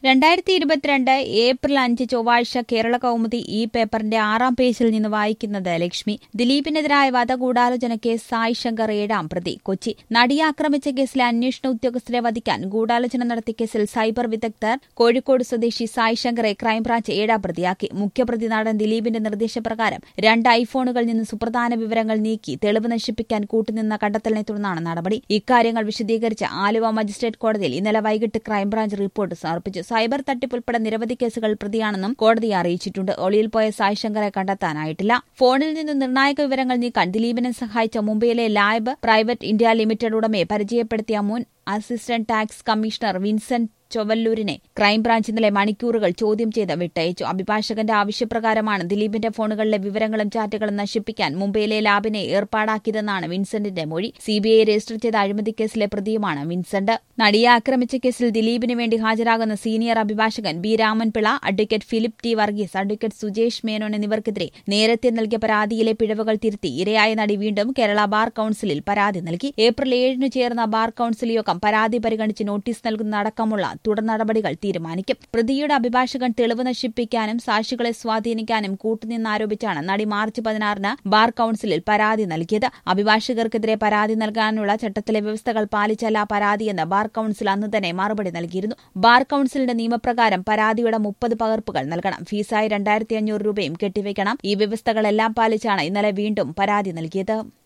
രണ്ടായിരത്തി ഇരുപത്തിരണ്ട് ഏപ്രിൽ അഞ്ച് ചൊവ്വാഴ്ച കേരള കൗമുദി ഈ പേപ്പറിന്റെ ആറാം പേജിൽ നിന്ന് വായിക്കുന്നത് ലക്ഷ്മി ദിലീപിനെതിരായ വധഗൂഢാലോചന കേസ് സായ് ശങ്കർ ഏഴാം പ്രതി കൊച്ചി നടിയെ ആക്രമിച്ച കേസിലെ അന്വേഷണ ഉദ്യോഗസ്ഥരെ വധിക്കാൻ ഗൂഢാലോചന നടത്തിയ കേസിൽ സൈബർ വിദഗ്ധർ കോഴിക്കോട് സ്വദേശി സായ് ശങ്കറെ ക്രൈംബ്രാഞ്ച് ഏഴാം പ്രതിയാക്കി മുഖ്യപ്രതി നടൻ ദിലീപിന്റെ നിർദ്ദേശപ്രകാരം രണ്ട് ഐഫോണുകളിൽ നിന്ന് സുപ്രധാന വിവരങ്ങൾ നീക്കി തെളിവ് നശിപ്പിക്കാൻ കൂട്ടുനിന്ന കണ്ടെത്തലിനെ തുടർന്നാണ് നടപടി ഇക്കാര്യങ്ങൾ വിശദീകരിച്ച് ആലുവ മജിസ്ട്രേറ്റ് കോടതിയിൽ ഇന്നലെ വൈകിട്ട് ക്രൈംബ്രാഞ്ച് റിപ്പോർട്ട് സമർപ്പിച്ചു സൈബർ തട്ടിപ്പ് ഉൾപ്പെടെ നിരവധി കേസുകൾ പ്രതിയാണെന്നും കോടതിയെ അറിയിച്ചിട്ടുണ്ട് ഒളിയിൽ പോയ സായ് ശങ്കറെ കണ്ടെത്താനായിട്ടില്ല ഫോണിൽ നിന്ന് നിർണായക വിവരങ്ങൾ നീക്കാൻ ദിലീപിനെ സഹായിച്ച മുംബൈയിലെ ലാബ് പ്രൈവറ്റ് ഇന്ത്യ ലിമിറ്റഡ് ഉടമയെ പരിചയപ്പെടുത്തിയ മുൻ അസിസ്റ്റന്റ് ടാക്സ് കമ്മീഷണർ വിൻസെന്റ് ചൊവല്ലൂരിനെ ക്രൈംബ്രാഞ്ച് ഇന്നലെ മണിക്കൂറുകൾ ചോദ്യം ചെയ്ത് വിട്ടയച്ചു അഭിഭാഷകന്റെ ആവശ്യപ്രകാരമാണ് ദിലീപിന്റെ ഫോണുകളിലെ വിവരങ്ങളും ചാറ്റുകളും നശിപ്പിക്കാൻ മുംബൈയിലെ ലാബിനെ ഏർപ്പാടാക്കിയതെന്നാണ് വിൻസെന്റിന്റെ മൊഴി സിബിഐ രജിസ്റ്റർ ചെയ്ത അഴിമതി കേസിലെ പ്രതിയുമാണ് വിൻസെന്റ് നടിയെ ആക്രമിച്ച കേസിൽ ദിലീപിന് വേണ്ടി ഹാജരാകുന്ന സീനിയർ അഭിഭാഷകൻ B Raman Pillai advocate Philip T Varghese advocate Sujesh Menon എന്നിവർക്കെതിരെ നേരത്തെ നൽകിയ പരാതിയിലെ പിഴവുകൾ തിരുത്തി ഇരയായ നടി വീണ്ടും കേരള ബാർ കൌൺസിലിൽ പരാതി നൽകി ഏപ്രിൽ ഏഴിന് ചേർന്ന ബാർ കൌൺസിൽ യോഗം പരാതി പരിഗണിച്ച് നോട്ടീസ് നൽകുന്നതടക്കമുള്ള തുടർ നടപടികൾ തീരുമാനിക്കും പ്രതിയുടെ അഭിഭാഷകൻ തെളിവ് നശിപ്പിക്കാനും സാക്ഷികളെ സ്വാധീനിക്കാനും കൂട്ടുനിന്നാരോപിച്ചാണ് നടി മാർച്ച് പതിനാറിന് ബാർ കൌൺസിലിൽ പരാതി നൽകിയത് അഭിഭാഷകർക്കെതിരെ പരാതി നൽകാനുള്ള ചട്ടത്തിലെ വ്യവസ്ഥകൾ പാലിച്ചല്ല പരാതിയെന്ന് ബാർ കൌൺസിൽ അന്ന് തന്നെ മറുപടി നൽകിയിരുന്നു ബാർ കൌൺസിലിന്റെ നിയമപ്രകാരം പരാതിയുടെ മുപ്പത് പകർപ്പുകൾ നൽകണം ഫീസായി രണ്ടായിരത്തി അഞ്ഞൂറ് രൂപയും കെട്ടിവെക്കണം ഈ വ്യവസ്ഥകളെല്ലാം പാലിച്ചാണ് ഇന്നലെ വീണ്ടും പരാതി നൽകിയത്